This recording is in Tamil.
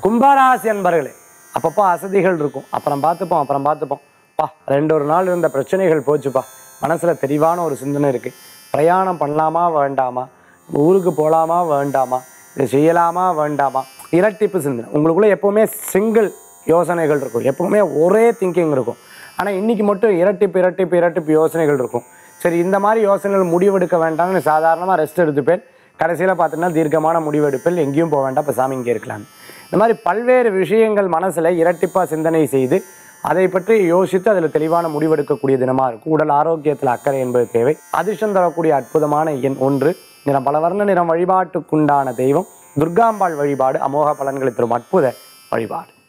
கும்பராசி அன்பர்களே அப்பப்போ அசதிகள் இருக்கும் அப்புறம் பார்த்துப்போம் அப்புறம் பார்த்துப்போம் பா ரெண்டு ஒரு நாள் இருந்த பிரச்சனைகள் போச்சுப்பா மனசில் தெளிவான ஒரு சிந்தனை இருக்குது பிரயாணம் பண்ணலாமா வேண்டாமா ஊருக்கு போகலாமா வேண்டாமா இதை செய்யலாமா வேண்டாமா இரட்டிப்பு சிந்தனை உங்களுக்குள்ளே எப்போவுமே சிங்கிள் யோசனைகள் இருக்கும் எப்பவுமே ஒரே திங்கிங் இருக்கும் ஆனால் இன்றைக்கி மட்டும் இரட்டிப்பு இரட்டிப்பு இரட்டிப்பு யோசனைகள் இருக்கும் சரி இந்த மாதிரி யோசனைகள் முடிவெடுக்க வேண்டாம்னு சாதாரணமாக ரெஸ்ட் எடுத்துப்பேன் கடைசியில் பார்த்தீங்கன்னா தீர்க்கமான முடிவெடுப்பில் எங்கேயும் போக வேண்டாம் இப்போ சாமி இங்கே இருக்கலாம் இந்த மாதிரி பல்வேறு விஷயங்கள் மனசில் இரட்டிப்பாக சிந்தனை செய்து அதை பற்றி யோசித்து அதில் தெளிவான முடிவெடுக்கக்கூடிய தினமாக இருக்கும் உடல் ஆரோக்கியத்தில் அக்கறை என்பது தேவை அதிர்ஷ்டம் தரக்கூடிய அற்புதமான எண் ஒன்று நிறம் பல வர்ண நிறம் வழிபாட்டுக்குண்டான தெய்வம் துர்காம்பாள் வழிபாடு அமோக பலன்களை தரும் அற்புத வழிபாடு